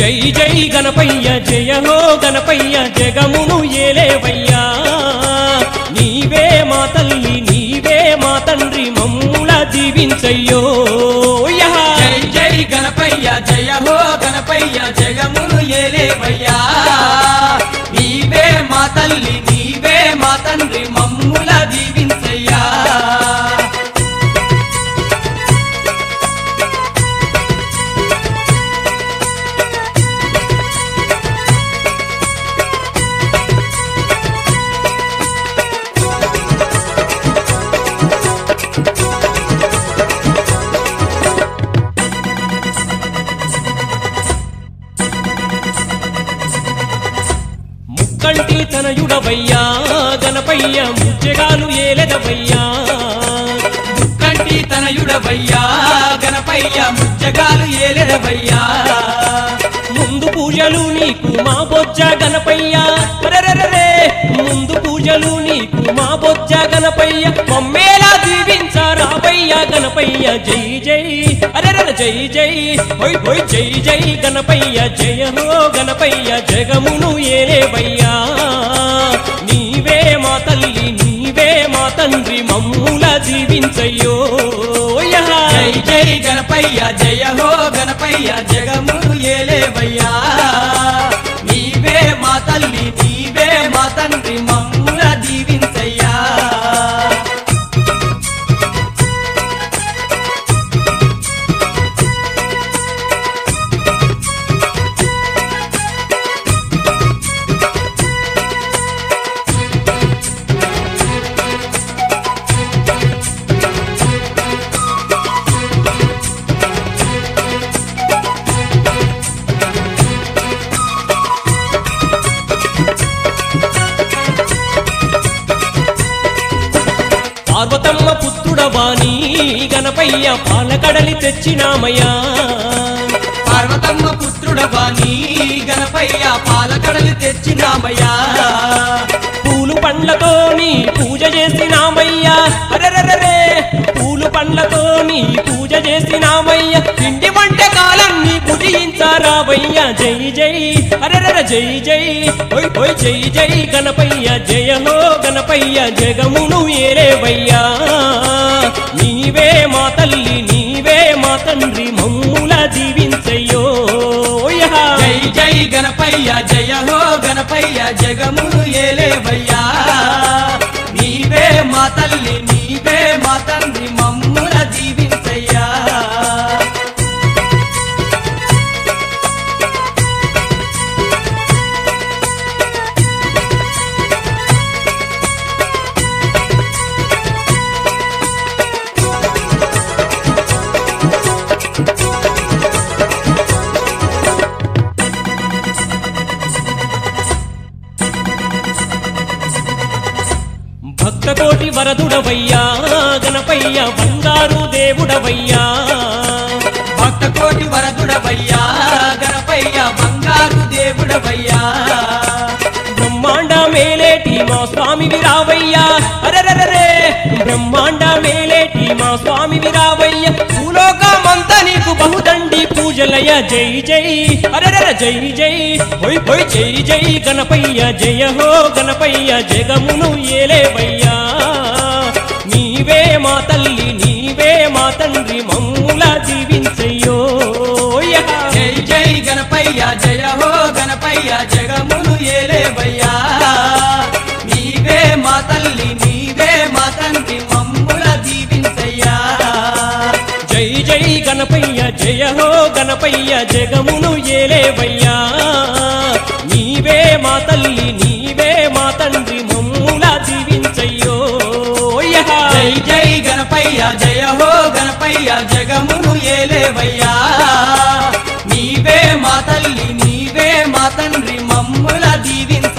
జై జై గణపయ్య జయ హో గణపయ్య జగమును ఏలేవయ్యా నీవే మా తల్లి నీవే మా తండ్రి మమ్ముల దీవించయ్యో యహ. జై జై గణపయ్య జయ హో గణపయ్య జగమును ఏలేవయ్యా నీవే మా తల్లి నీవే మా తండ్రి మమ్ముల దీవించయ్యా ముక్కంటి తనయుడవయ్యా గణపయ్య ముచ్చగాలు ఏలెదవయ్యా కంటి తనయుడవయ్యా గణపయ్య ముచ్చగాలు ఏలెడవయ్యా ముందు పూజలు నీకు మా బొజ్జ గణపయ్య అరెరెరెరే. ముందు పూజలు నీకు మా బొజ్జ గణపయ్య మమ్మేలా దీవించారాబయ్య గణపయ్య జై జై అరెరెర జై జై హోయ్ హోయ్ జై జై గణపయ్య జయ హో గణపయ్య జగమును ఏలేవయ్యా నీవే మా తల్లి నీవే మా తండ్రి మమ్ముల దీవించయ్యో యహ. జై జై గణపయ్య జయ హో గణపయ్య జగమును ఏలేవయ్యా నీవే మా తల్లి నీవే మా తండ్రి మమ్ముల దీవించయ్యా పార్వతమ్మ పుత్రుడవాణి గణపయ్య పాలకడలి తెచ్చినామయ్యా పార్వతమ్మ పుత్రుడవాణి గణపయ్య పాలకడలు తెచ్చినామయ్యా పూలు పండ్లతోని పూజ చేసినామయ్యా అరెరెరెరే పూలు పండ్లతోని పూజ చేసినామయ్య పిండి వంటకాలన్నీ పుజించారావయ్య జై జై అరెరెర జై జై ఓయ్ ఓయ్ జై జై గణపయ్య జయ హో గణపయ్య జగమును ఏరేవయ్యా నీవే మా తల్లి నీవే మా తండ్రి మమ్ముల దీవించయ్యో యహ. జై జై గణపయ్య జయ హో గణపయ్య జగమును ఏలేవయ్యా నీవే మా తల్లి నీవే మా తండ్రి మమ్ముల దీవించయ్యా భక్త కోటి వరదుడవయ్యా గణపయ్య బంగారు దేవుడవయ్యా భక్త కోటి వరదుడవయ్యా గణపయ్య బంగారు దేవుడవయ్యా బ్రహ్మాండ మేలేటి మా స్వామి విరావయ్యా అరెరెరెరే బ్రహ్మాండ మేలేటి మా స్వామి విరావయ్య భూలోకమంతా నీకు బహుదండి పూజలయ జై జై అరెరెర జై జై హోయ్ హోయ్ జై జై గణపయ్య జయ హో గణపయ్య జగమును ఏలేవయ్యా నీవే మా తల్లి నీవే మా తండ్రి మమ్ముల దీవించయ్యో యహ. జై జై గణపయ్య జయ హో గణపయ్య జగమును ఏలేవయ్యా నీవే మా తల్లి నీవే మా తండ్రి మమ్ముల దీవించయ్యా జై జై గణపయ్య జయ హో గణపయ్య జగమును ఏలేవయ్యా నీవే మా తల్లి నీవే మా తండ్రి మమ్ముల దీవించయ్యో యహ. జై జై గణపయ్య జయ హో గణపయ్య జగమును ఏలేవయ్యా నీవే మా తల్లి నీవే మా తండ్రి మమ్ముల దీవించ